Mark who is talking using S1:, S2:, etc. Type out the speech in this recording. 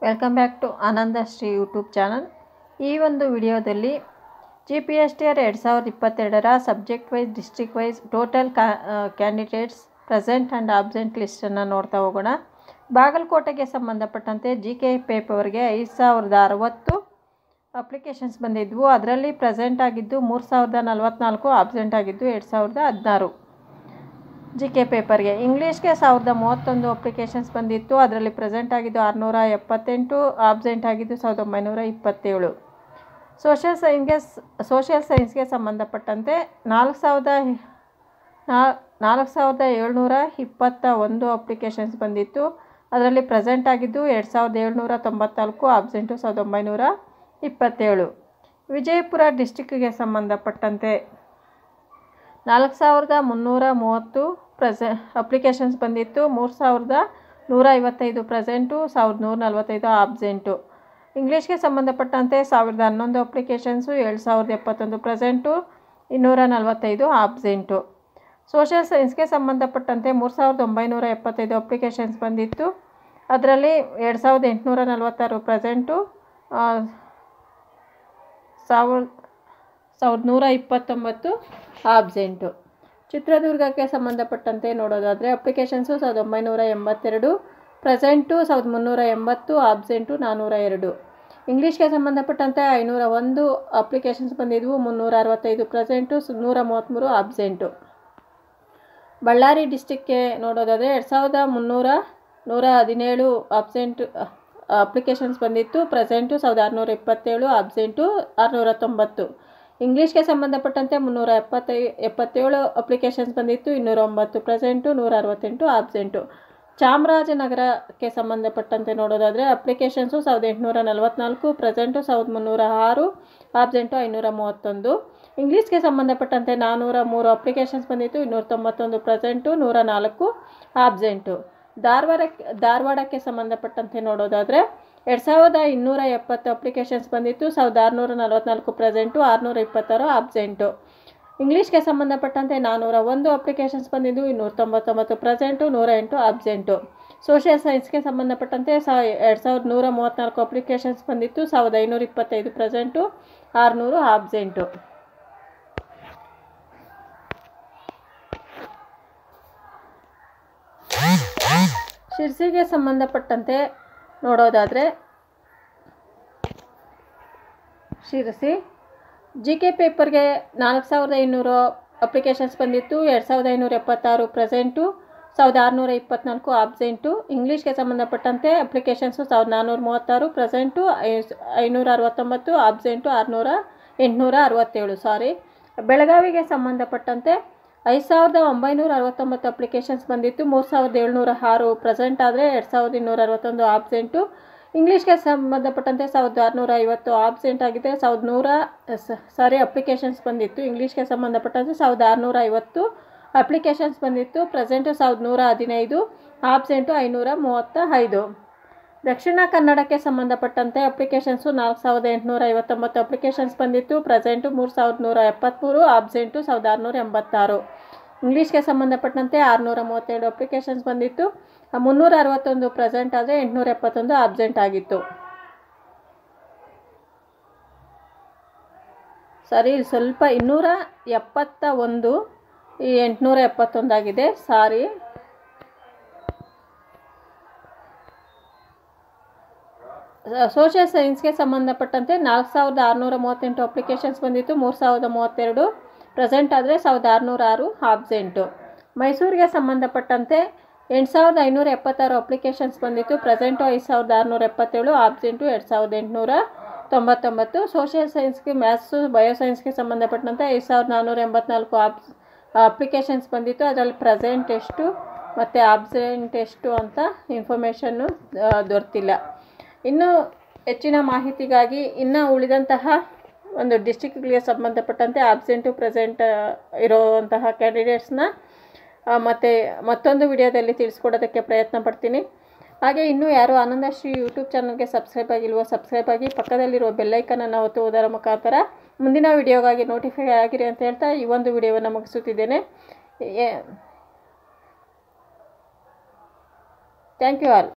S1: welcome back to Anandashree YouTube channel ಈ ಒಂದು ವಿಡಿಯೋದಲ್ಲಿ G P S T R ಎರಡು ಸಾವಿರದ ಇಪ್ಪತ್ತೆರಡರ subject wise district wise total ಕಾ ಕ್ಯಾಂಡಿಡೇಟ್ಸ್ ಪ್ರೆಸೆಂಟ್ ಆ್ಯಂಡ್ ಆಬ್ಸೆಂಟ್ ಲಿಸ್ಟನ್ನು ನೋಡ್ತಾ ಹೋಗೋಣ ಬಾಗಲಕೋಟೆಗೆ ಸಂಬಂಧಪಟ್ಟಂತೆ ಜಿ ಕೆ ಪೇಪರ್ಗೆ ಐದು ಸಾವಿರದ ಅರವತ್ತು ಅಪ್ಲಿಕೇಶನ್ಸ್ ಬಂದಿದ್ವು ಅದರಲ್ಲಿ ಪ್ರೆಸೆಂಟ್ ಆಗಿದ್ದು ಮೂರು ಸಾವಿರದ ನಲವತ್ತ್ನಾಲ್ಕು ಆಬ್ಸೆಂಟ್ ಆಗಿದ್ದು ಎರಡು ಸಾವಿರದ ಹದಿನಾರು ಜಿ ಕೆ ಪೇಪರ್ಗೆ ಇಂಗ್ಲೀಷ್ಗೆ ಸಾವಿರದ ಮೂವತ್ತೊಂದು ಅಪ್ಲಿಕೇಶನ್ಸ್ ಬಂದಿತ್ತು ಅದರಲ್ಲಿ ಪ್ರೆಸೆಂಟ್ ಆಗಿದ್ದು ಆರುನೂರ ಎಪ್ಪತ್ತೆಂಟು ಆಬ್ಸೆಂಟ್ ಆಗಿದ್ದು ಸಾವಿರದ ಒಂಬೈನೂರ ಇಪ್ಪತ್ತೇಳು ಸೋಷಿಯಲ್ ಸೈನ್ಸ್ಗೆ ಸೋಷಿಯಲ್ ಸೈನ್ಸ್ಗೆ ಸಂಬಂಧಪಟ್ಟಂತೆ ನಾಲ್ಕು ಸಾವಿರದ ನಾಲ್ಕು ಸಾವಿರದ ಏಳ್ನೂರ ಇಪ್ಪತ್ತ ಒಂದು ಅಪ್ಲಿಕೇಶನ್ಸ್ ಬಂದಿತ್ತು ಅದರಲ್ಲಿ ಪ್ರೆಸೆಂಟ್ ಆಗಿದ್ದು ಎರಡು ಸಾವಿರದ ಏಳ್ನೂರ ತೊಂಬತ್ನಾಲ್ಕು ಆಬ್ಸೆಂಟು ಸಾವಿರದ ಒಂಬೈನೂರ ಇಪ್ಪತ್ತೇಳು ವಿಜಯಪುರ ಡಿಸ್ಟಿಕ್ಕಿಗೆ ಸಂಬಂಧಪಟ್ಟಂತೆ ನಾಲ್ಕು ಸಾವಿರದ ಮುನ್ನೂರ ಮೂವತ್ತು ಪ್ರೆಸೆ ಅಪ್ಲಿಕೇಶನ್ಸ್ ಬಂದಿತ್ತು ಮೂರು ಸಾವಿರದ ನೂರ ಐವತ್ತೈದು ಪ್ರೆಸೆಂಟು ಸಾವಿರದ ನೂರ ನಲ್ವತ್ತೈದು ಆಬ್ಸೆಂಟು ಇಂಗ್ಲೀಷ್ಗೆ ಸಂಬಂಧಪಟ್ಟಂತೆ ಸಾವಿರದ ಹನ್ನೊಂದು ಅಪ್ಲಿಕೇಶನ್ಸು ಏಳು ಸಾವಿರದ ಎಪ್ಪತ್ತೊಂದು ಪ್ರೆಸೆಂಟು ಇನ್ನೂರ ನಲವತ್ತೈದು ಆಬ್ಸೆಂಟು ಸೋಷಿಯಲ್ ಸೈನ್ಸ್ಗೆ ಸಂಬಂಧಪಟ್ಟಂತೆ ಮೂರು ಸಾವಿರದ ಒಂಬೈನೂರ ಎಪ್ಪತ್ತೈದು ಅಪ್ಲಿಕೇಶನ್ಸ್ ಬಂದಿತ್ತು ಅದರಲ್ಲಿ ಎರಡು ಸಾವಿರದ ಎಂಟುನೂರ ನಲವತ್ತಾರು ಪ್ರೆಸೆಂಟು ಸಾವಿರ ಸಾವಿರದ ನೂರ ಇಪ್ಪತ್ತೊಂಬತ್ತು ಆಬ್ಸೆಂಟು ಚಿತ್ರದುರ್ಗಕ್ಕೆ ಸಂಬಂಧಪಟ್ಟಂತೆ ನೋಡೋದಾದರೆ ಅಪ್ಲಿಕೇಶನ್ಸು ಸಾವಿರದ ಒಂಬೈನೂರ ಎಂಬತ್ತೆರಡು ಪ್ರೆಸೆಂಟು ಸಾವಿರದ ಮುನ್ನೂರ ಎಂಬತ್ತು ಆಬ್ಸೆಂಟು ನಾನ್ನೂರ ಎರಡು ಇಂಗ್ಲೀಷ್ಗೆ ಸಂಬಂಧಪಟ್ಟಂತೆ ಐನೂರ ಒಂದು ಅಪ್ಲಿಕೇಶನ್ಸ್ ಬಂದಿದ್ವು ಮುನ್ನೂರ ಅರವತ್ತೈದು ಪ್ರೆಸೆಂಟು ನೂರ ಮೂವತ್ತ್ಮೂರು ಆಬ್ಸೆಂಟು ಬಳ್ಳಾರಿ ಡಿಸ್ಟಿಕ್ಗೆ ನೋಡೋದಾದರೆ ಎರಡು ಸಾವಿರದ ಮುನ್ನೂರ ನೂರ ಹದಿನೇಳು ಆಬ್ಸೆಂಟ್ ಅಪ್ಲಿಕೇಶನ್ಸ್ ಬಂದಿತ್ತು ಪ್ರೆಸೆಂಟು ಸಾವಿರದ ಆರುನೂರ ಇಪ್ಪತ್ತೇಳು ಆಬ್ಸೆಂಟು ಆರುನೂರ ತೊಂಬತ್ತು ಇಂಗ್ಲೀಷ್ಗೆ ಸಂಬಂಧಪಟ್ಟಂತೆ ಮುನ್ನೂರ ಎಪ್ಪತ್ತೈ ಎಪ್ಪತ್ತೇಳು ಅಪ್ಲಿಕೇಶನ್ಸ್ ಬಂದಿತ್ತು ಇನ್ನೂರ ಒಂಬತ್ತು ಪ್ರೆಸೆಂಟು ನೂರ ಅರವತ್ತೆಂಟು ಆಬ್ಸೆಂಟು ಚಾಮರಾಜನಗರಕ್ಕೆ ಸಂಬಂಧಪಟ್ಟಂತೆ ನೋಡೋದಾದರೆ ಅಪ್ಲಿಕೇಶನ್ಸು ಸಾವಿರದ ಎಂಟುನೂರ ನಲವತ್ತ್ನಾಲ್ಕು ಪ್ರೆಸೆಂಟು ಸಾವಿರದ ಮುನ್ನೂರ ಆರು ಆಬ್ಸೆಂಟು ಐನೂರ ಮೂವತ್ತೊಂದು ಇಂಗ್ಲೀಷ್ಗೆ ಸಂಬಂಧಪಟ್ಟಂತೆ ನಾನ್ನೂರ ಮೂರು ಅಪ್ಲಿಕೇಶನ್ಸ್ ಬಂದಿತ್ತು ಇನ್ನೂರ ತೊಂಬತ್ತೊಂದು ಪ್ರೆಸೆಂಟು ನೂರ ನಾಲ್ಕು ಆಬ್ಸೆಂಟು ಧಾರವಾಡಕ್ಕೆ ಧಾರವಾಡಕ್ಕೆ ಸಂಬಂಧಪಟ್ಟಂತೆ ನೋಡೋದಾದರೆ ಎರಡು ಸಾವಿರದ ಇನ್ನೂರ ಎಪ್ಪತ್ತು ಅಪ್ಲಿಕೇಶನ್ಸ್ ಬಂದಿತ್ತು ಸಾವಿರದ ಆರುನೂರ ನಲವತ್ತ್ನಾಲ್ಕು ಪ್ರೆಸೆಂಟು ಆರುನೂರ ಇಪ್ಪತ್ತಾರು ಆಬ್ಸೆಂಟು ಇಂಗ್ಲೀಷ್ಗೆ ಸಂಬಂಧಪಟ್ಟಂತೆ ನಾನ್ನೂರ ಒಂದು ಅಪ್ಲಿಕೇಶನ್ಸ್ ಬಂದಿದ್ದು ಇನ್ನೂರ ತೊಂಬತ್ತೊಂಬತ್ತು ಪ್ರೆಸೆಂಟು ನೂರ ಎಂಟು ಆಬ್ಸೆಂಟು ಸೋಷಿಯಲ್ ಸೈನ್ಸ್ಗೆ ಸಂಬಂಧಪಟ್ಟಂತೆ ಸಾ ಎರಡು ಸಾವಿರದ ನೂರ ಮೂವತ್ತ್ನಾಲ್ಕು ಅಪ್ಲಿಕೇಶನ್ಸ್ ಬಂದಿತ್ತು ಸಾವಿರದ ಐನೂರ ಇಪ್ಪತ್ತೈದು ಪ್ರೆಸೆಂಟು ಆರುನೂರು ಆಬ್ಸೆಂಟು ಶಿರ್ಸಿಗೆ ಸಂಬಂಧಪಟ್ಟಂತೆ ನೋಡೋದಾದರೆ ಶಿರಸಿ ಜಿ ಕೆ ಪೇಪರ್ಗೆ ನಾಲ್ಕು ಸಾವಿರದ ಐನೂರು ಅಪ್ಲಿಕೇಶನ್ಸ್ ಬಂದಿತ್ತು ಎರಡು ಸಾವಿರದ ಐನೂರ ಎಪ್ಪತ್ತಾರು ಪ್ರೆಸೆಂಟು ಸಾವಿರದ ಆರುನೂರ ಇಪ್ಪತ್ತ್ನಾಲ್ಕು ಆಬ್ಸೆಂಟು ಇಂಗ್ಲೀಷ್ಗೆ ಸಂಬಂಧಪಟ್ಟಂತೆ ಅಪ್ಲಿಕೇಶನ್ಸು ಸಾವಿರದ ನಾನ್ನೂರ ಮೂವತ್ತಾರು ಪ್ರೆಸೆಂಟು ಐ ಐನೂರ ಅರವತ್ತೊಂಬತ್ತು ಆಬ್ಸೆಂಟು ಆರುನೂರ ಎಂಟುನೂರ ಅರವತ್ತೇಳು ಸಾರಿ ಬೆಳಗಾವಿಗೆ ಸಂಬಂಧಪಟ್ಟಂತೆ ಐದು ಸಾವಿರದ ಒಂಬೈನೂರ ಅರವತ್ತೊಂಬತ್ತು ಅಪ್ಲಿಕೇಶನ್ಸ್ ಬಂದಿತ್ತು ಮೂರು ಸಾವಿರದ ಏಳ್ನೂರ ಆರು ಪ್ರೆಸೆಂಟ್ ಆದರೆ ಎರಡು ಸಾವಿರದ ಇನ್ನೂರ ಅರವತ್ತೊಂದು ಆಬ್ಸೆಂಟು ಇಂಗ್ಲೀಷ್ಗೆ ಸಂಬಂಧಪಟ್ಟಂತೆ ಸಾವಿರದ ಆರುನೂರ ಐವತ್ತು ಆಬ್ಸೆಂಟ್ ಆಗಿದೆ ಸಾವಿರದ ನೂರ ಸಾರಿ ಅಪ್ಲಿಕೇಶನ್ಸ್ ಬಂದಿತ್ತು ಇಂಗ್ಲೀಷ್ಗೆ ಸಂಬಂಧಪಟ್ಟಂತೆ ಸಾವಿರದ ಆರುನೂರ ಐವತ್ತು ಅಪ್ಲಿಕೇಶನ್ಸ್ ಬಂದಿತ್ತು ಪ್ರೆಸೆಂಟು ಸಾವಿರದ ನೂರ ಹದಿನೈದು ಆಬ್ಸೆಂಟು ಐನೂರ ಮೂವತ್ತ ಐದು ದಕ್ಷಿಣ ಕನ್ನಡಕ್ಕೆ ಸಂಬಂಧಪಟ್ಟಂತೆ ಅಪ್ಲಿಕೇಶನ್ಸು ನಾಲ್ಕು ಸಾವಿರದ ಎಂಟುನೂರ ಐವತ್ತೊಂಬತ್ತು ಅಪ್ಲಿಕೇಶನ್ಸ್ ಬಂದಿತ್ತು ಪ್ರೆಸೆಂಟು ಮೂರು ಸಾವಿರದ ನೂರ ಎಪ್ಪತ್ತ್ಮೂರು ಆಬ್ಸೆಂಟು ಸಾವಿರದ ಆರುನೂರ ಎಂಬತ್ತಾರು ಇಂಗ್ಲೀಷ್ಗೆ ಸಂಬಂಧಪಟ್ಟಂತೆ ಆರುನೂರ ಮೂವತ್ತೇಳು ಅಪ್ಲಿಕೇಶನ್ಸ್ ಬಂದಿತ್ತು ಮುನ್ನೂರ ಅರವತ್ತೊಂದು ಪ್ರೆಸೆಂಟ್ ಆದರೆ ಎಂಟುನೂರ ಎಪ್ಪತ್ತೊಂದು ಆಬ್ಸೆಂಟ್ ಆಗಿತ್ತು ಸರಿ ಸ್ವಲ್ಪ ಇನ್ನೂರ ಎಪ್ಪತ್ತ ಒಂದು ಈ ಎಂಟುನೂರ ಎಪ್ಪತ್ತೊಂದಾಗಿದೆ ಸಾರಿ ಸೋಷಿಯಲ್ ಸೈನ್ಸ್ಗೆ ಸಂಬಂಧಪಟ್ಟಂತೆ ನಾಲ್ಕು ಸಾವಿರದ ಆರುನೂರ ಮೂವತ್ತೆಂಟು ಅಪ್ಲಿಕೇಶನ್ಸ್ ಬಂದಿತ್ತು ಮೂರು ಸಾವಿರದ ಮೂವತ್ತೆರಡು ಪ್ರೆಸೆಂಟ್ ಆದರೆ ಸಾವಿರದ ಆರುನೂರ ಆರು ಆಬ್ಸೆಂಟು ಮೈಸೂರಿಗೆ ಸಂಬಂಧಪಟ್ಟಂತೆ ಎಂಟು ಸಾವಿರದ ಐನೂರ ಎಪ್ಪತ್ತಾರು ಅಪ್ಲಿಕೇಶನ್ಸ್ ಬಂದಿತ್ತು ಪ್ರೆಸೆಂಟು ಐದು ಸಾವಿರದ ಆರುನೂರ ಎಪ್ಪತ್ತೇಳು ಆಬ್ಸೆಂಟು ಎರಡು ಸಾವಿರದ ಎಂಟುನೂರ ತೊಂಬತ್ತೊಂಬತ್ತು ಸೋಷಿಯಲ್ ಸೈನ್ಸ್ಗೆ ಮ್ಯಾಥ್ಸು ಬಯೋಸೈನ್ಸ್ಗೆ ಸಂಬಂಧಪಟ್ಟಂತೆ ಐದು ಸಾವಿರದ ನಾನ್ನೂರ ಎಂಬತ್ನಾಲ್ಕು ಆಬ್ಸ್ ಅಪ್ಲಿಕೇಶನ್ಸ್ ಬಂದಿತ್ತು ಅದರಲ್ಲಿ ಪ್ರೆಸೆಂಟ್ ಎಷ್ಟು ಮತ್ತು ಆಬ್ಸೆಂಟ್ ಎಷ್ಟು ಅಂತ ಇನ್ಫಾರ್ಮೇಷನ್ನು ದೊರೆತಿಲ್ಲ ಇನ್ನು ಹೆಚ್ಚಿನ ಮಾಹಿತಿಗಾಗಿ ಇನ್ನು ಉಳಿದಂತಹ ಒಂದು ಡಿಸ್ಟಿಕ್ಗಳಿಗೆ ಸಂಬಂಧಪಟ್ಟಂತೆ ಆಬ್ಸೆಂಟು ಪ್ರೆಸೆಂಟ್ ಇರುವಂತಹ ಕ್ಯಾಂಡಿಡೇಟ್ಸ್ನ ಮತ್ತು ಮತ್ತೊಂದು ವಿಡಿಯೋದಲ್ಲಿ ತಿಳಿಸ್ಕೊಡೋದಕ್ಕೆ ಪ್ರಯತ್ನ ಪಡ್ತೀನಿ ಹಾಗೆ ಇನ್ನೂ ಯಾರು ಆನಂದಶ್ರೀ ಯೂಟ್ಯೂಬ್ ಚಾನಲ್ಗೆ ಸಬ್ಸ್ಕ್ರೈಬ್ ಆಗಿಲ್ವೋ ಸಬ್ಸ್ಕ್ರೈಬ್ ಆಗಿ ಪಕ್ಕದಲ್ಲಿರುವ ಬೆಲ್ಲೈಕನನ್ನು ಒತ್ತುವುದರ ಮುಖಾಂತರ ಮುಂದಿನ ವಿಡಿಯೋಗಾಗಿ ನೋಟಿಫೈ ಆಗಿರಿ ಅಂತ ಹೇಳ್ತಾ ಈ ಒಂದು ವಿಡಿಯೋವನ್ನು ಮುಗಿಸುತ್ತಿದ್ದೇನೆ ಥ್ಯಾಂಕ್ ಯು ಆಲ್